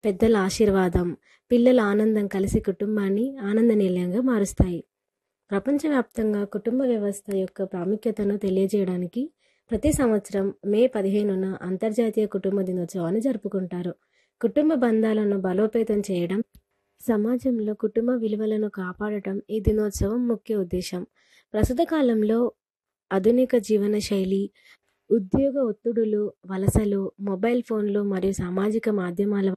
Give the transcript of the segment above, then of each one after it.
పెద్దల ఆశీర్వాదం, పిల్లల ఆనందం కలిసి కుటుంబాన్ని ఆనందనిలయంగా మారుస్తాయి. ప్రపంచవ్యాప్తంగా కుటుంబ వ్యవస్థ యొక్క ప్రాముఖ్యతను తెలియజేయడానికి ప్రతి సంవత్సరం మే పదిహేనున అంతర్జాతీయ కుటుంబ దినోత్సవాన్ని జరుపుకుంటారు. కుటుంబ బంధాలను బలోపేతం చేయడం, సమాజంలో కుటుంబ విలువలను కాపాడటం ఈ దినోత్సవం ముఖ్య ఉద్దేశం. ప్రస్తుత కాలంలో ఆధునిక జీవనశైలి, ఉద్యోగ ఒత్తిడులు, వలసలు, మొబైల్ ఫోన్లు మరియు సామాజిక మాధ్యమాల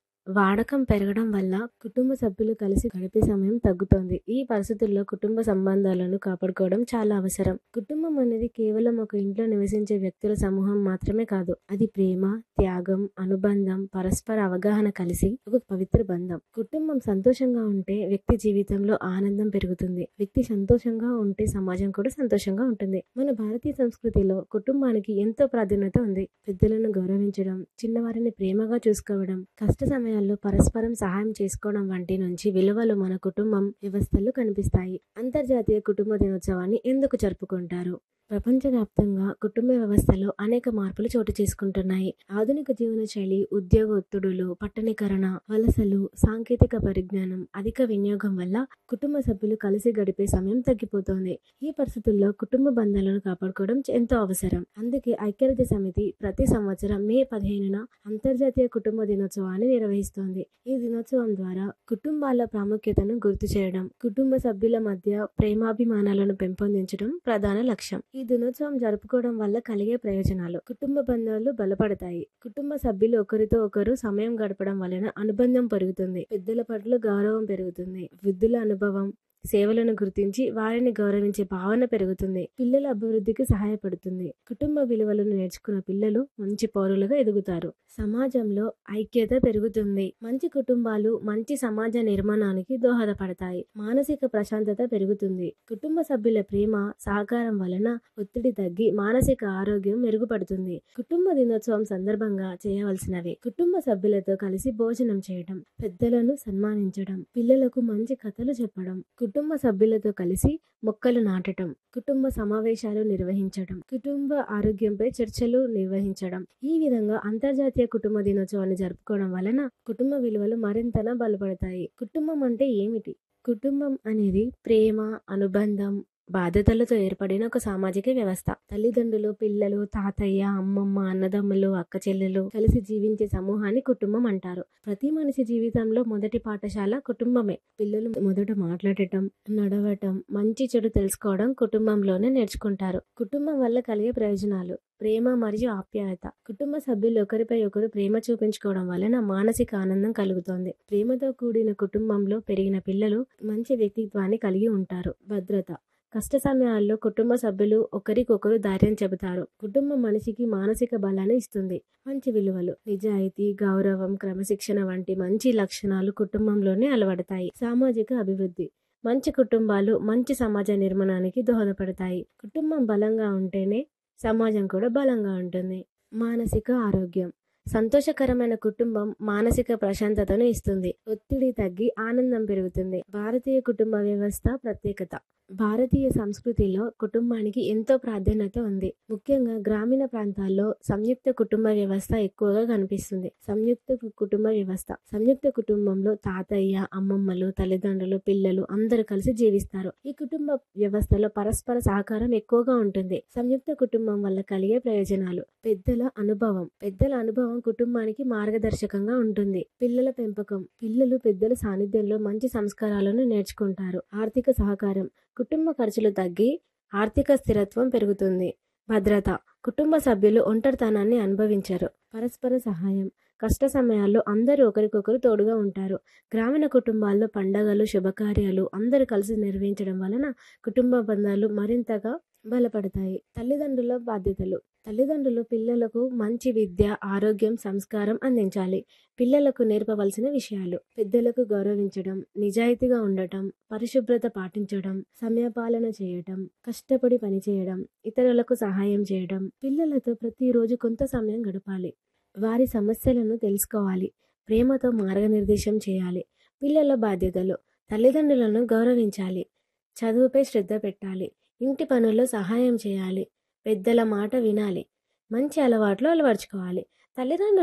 వాడకం పెరగడం వల్ల కుటుంబ సభ్యులు కలిసి గడిపే సమయం తగ్గుతోంది. ఈ పరిస్థితుల్లో కుటుంబ సంబంధాలను కాపాడుకోవడం చాలా అవసరం. కుటుంబం అనేది కేవలం ఒక ఇంట్లో నివసించే వ్యక్తుల సమూహం మాత్రమే కాదు. అది ప్రేమ, త్యాగం, అనుబంధం, పరస్పర అవగాహన కలిసి ఒక పవిత్ర బంధం. కుటుంబం సంతోషంగా ఉంటే వ్యక్తి జీవితంలో ఆనందం పెరుగుతుంది. వ్యక్తి సంతోషంగా ఉంటే సమాజం కూడా సంతోషంగా ఉంటుంది. మన భారతీయ సంస్కృతిలో కుటుంబానికి ఎంతో ప్రాధాన్యత ఉంది. పెద్దలను గౌరవించడం, చిన్నవారిని ప్రేమగా చూసుకోవడం, కష్ట సమయాల్లో పరస్పరం సహాయం చేసుకోవడం వంటి నుంచి విలువలు మన కుటుంబం వ్యవస్థలో కనిపిస్తాయి. అంతర్జాతీయ కుటుంబ దినోత్సవాన్ని ఎందుకు జరుపుకుంటారు? ప్రపంచవ్యాప్తంగా కుటుంబ వ్యవస్థలో అనేక మార్పులు చోటు చేసుకుంటున్నాయి. ఆధునిక జీవనశైలి, ఉద్యోగ ఒత్తిడులు, పట్టణీకరణ, వలసలు, సాంకేతిక పరిజ్ఞానం అధిక వినియోగం వల్ల కుటుంబ సభ్యులు కలిసి గడిపే సమయం తగ్గిపోతోంది. ఈ పరిస్థితుల్లో కుటుంబ బంధాలను కాపాడుకోవడం ఎంతో అవసరం. అందుకే ఐక్యరాజ్య సమితి ప్రతి సంవత్సరం మే పదిహేనున అంతర్జాతీయ కుటుంబ దినోత్సవాన్ని నిర్వహిస్తోంది. ఈ దినోత్సవం ద్వారా కుటుంబాల ప్రాముఖ్యతను గుర్తు చేయడం, కుటుంబ సభ్యుల మధ్య ప్రేమాభిమానాలను పెంపొందించడం ప్రధాన లక్ష్యం. ఈ దినోత్సవం జరుపుకోవడం వల్ల కలిగే ప్రయోజనాలు కుటుంబ బంధాలు బలపడతాయి. కుటుంబ సభ్యులు ఒకరితో ఒకరు సమయం గడపడం వలన అనుబంధం పెరుగుతుంది. పెద్దల పట్ల గౌరవం పెరుగుతుంది. వృద్ధుల అనుభవం, సేవలను గుర్తించి వారిని గౌరవించే భావన పెరుగుతుంది. పిల్లల అభివృద్ధికి సహాయపడుతుంది. కుటుంబ విలువలను నేర్చుకున్న పిల్లలు మంచి పౌరులుగా ఎదుగుతారు. సమాజంలో ఐక్యత పెరుగుతుంది. మంచి కుటుంబాలు మంచి సమాజ నిర్మాణానికి దోహదపడతాయి. మానసిక ప్రశాంతత పెరుగుతుంది. కుటుంబ సభ్యుల ప్రేమ, సహకారం వలన ఒత్తిడి తగ్గి మానసిక ఆరోగ్యం మెరుగుపడుతుంది. కుటుంబ దినోత్సవం సందర్భంగా చేయవలసినవి కుటుంబ సభ్యులతో కలిసి భోజనం చేయడం, పెద్దలను సన్మానించడం, పిల్లలకు మంచి కథలు చెప్పడం, కుటుంబ సభ్యులతో కలిసి మొక్కలు నాటడం, కుటుంబ సమావేశాలు నిర్వహించడం, కుటుంబ ఆరోగ్యంపై చర్చలు నిర్వహించడం. ఈ విధంగా అంతర్జాతీయ కుటుంబ దినోత్సవాన్ని జరుపుకోవడం వలన కుటుంబ విలువలు మరింతగా బలపడతాయి. కుటుంబం అంటే ఏమిటి? కుటుంబం అనేది ప్రేమ, అనుబంధం, బాధ్యతలతో ఏర్పడిన ఒక సామాజిక వ్యవస్థ. తల్లిదండ్రులు, పిల్లలు, తాతయ్య, అమ్మమ్మ, అన్నదమ్ములు, అక్కచెల్లెలు కలిసి జీవించే సమూహాన్ని కుటుంబం అంటారు. ప్రతి మనిషి జీవితంలో మొదటి పాఠశాల కుటుంబమే. పిల్లలు మొదట మాట్లాడటం, నడవటం, మంచి చెడు తెలుసుకోవడం కుటుంబంలోనే నేర్చుకుంటారు. కుటుంబం వల్ల కలిగే ప్రయోజనాలు ప్రేమ మరియు ఆప్యాయత. కుటుంబ సభ్యులు ఒకరిపై ఒకరు ప్రేమ చూపించుకోవడం వలన మానసిక ఆనందం కలుగుతుంది. ప్రేమతో కూడిన కుటుంబంలో పెరిగిన పిల్లలు మంచి వ్యక్తిత్వాన్ని కలిగి ఉంటారు. భద్రత కష్ట సమయాల్లో కుటుంబ సభ్యులు ఒకరికొకరు ధైర్యం చెబుతారు. కుటుంబం మనిషికి మానసిక బలాన్ని ఇస్తుంది. మంచి విలువలు నిజాయితీ, గౌరవం, క్రమశిక్షణ వంటి మంచి లక్షణాలు కుటుంబంలోనే అలవడతాయి. సామాజిక అభివృద్ధి మంచి కుటుంబాలు మంచి సమాజ నిర్మాణానికి దోహదపడతాయి. కుటుంబం బలంగా ఉంటేనే సమాజం కూడా బలంగా ఉంటుంది. మానసిక ఆరోగ్యం సంతోషకరమైన కుటుంబం మానసిక ప్రశాంతతను ఇస్తుంది. ఒత్తిడి తగ్గి ఆనందం పెరుగుతుంది. భారతీయ కుటుంబ వ్యవస్థ ప్రత్యేకత భారతీయ సంస్కృతిలో కుటుంబానికి ఎంతో ప్రాధాన్యత ఉంది. ముఖ్యంగా గ్రామీణ ప్రాంతాల్లో సంయుక్త కుటుంబ వ్యవస్థ ఎక్కువగా కనిపిస్తుంది. సంయుక్త కుటుంబ వ్యవస్థ సంయుక్త కుటుంబంలో తాతయ్య, అమ్మమ్మలు, తల్లిదండ్రులు, పిల్లలు అందరూ కలిసి జీవిస్తారు. ఈ కుటుంబ వ్యవస్థలో పరస్పర సహకారం ఎక్కువగా ఉంటుంది. సంయుక్త కుటుంబం వల్ల కలిగే ప్రయోజనాలు పెద్దల అనుభవం పెద్దల అనుభవం కుటుంబానికి మార్గదర్శకంగా ఉంటుంది. పిల్లల పెంపకం పిల్లలు పెద్దల సాన్నిధ్యంలో మంచి సంస్కారాలను నేర్చుకుంటారు. ఆర్థిక సహకారం కుటుంబ ఖర్చులు తగ్గి ఆర్థిక స్థిరత్వం పెరుగుతుంది. భద్రత కుటుంబ సభ్యులు ఒంటరితనాన్ని అనుభవించరు. పరస్పర సహాయం కష్ట సమయాల్లో అందరూ ఒకరికొకరు తోడుగా ఉంటారు. గ్రామీణ కుటుంబాల్లో పండగలు, శుభకార్యాలు అందరూ కలిసి నిర్వహించడం వలన కుటుంబ బంధాలు మరింతగా బలపడతాయి. తల్లిదండ్రుల బాధ్యతలు తల్లిదండ్రులు పిల్లలకు మంచి విద్య, ఆరోగ్యం, సంస్కారం అందించాలి. పిల్లలకు నేర్పవలసిన విషయాలు పెద్దలకు గౌరవించడం, నిజాయితీగా ఉండటం, పరిశుభ్రత పాటించడం, సమయపాలన చేయటం, కష్టపడి పనిచేయడం, ఇతరులకు సహాయం చేయడం. పిల్లలతో ప్రతిరోజు కొంత సమయం గడపాలి. వారి సమస్యలను తెలుసుకోవాలి. ప్రేమతో మార్గనిర్దేశం చేయాలి. పిల్లల బాధ్యతలు తల్లిదండ్రులను గౌరవించాలి. చదువుపై శ్రద్ధ పెట్టాలి. ఇంటి పనుల్లో సహాయం చేయాలి. పెద్దల మాట వినాలి. మంచి అలవాట్లు అలవర్చుకోవాలి. తల్లిదండ్రులు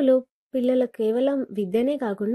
పిల్లలకు కేవలం విద్యనే కాకుండా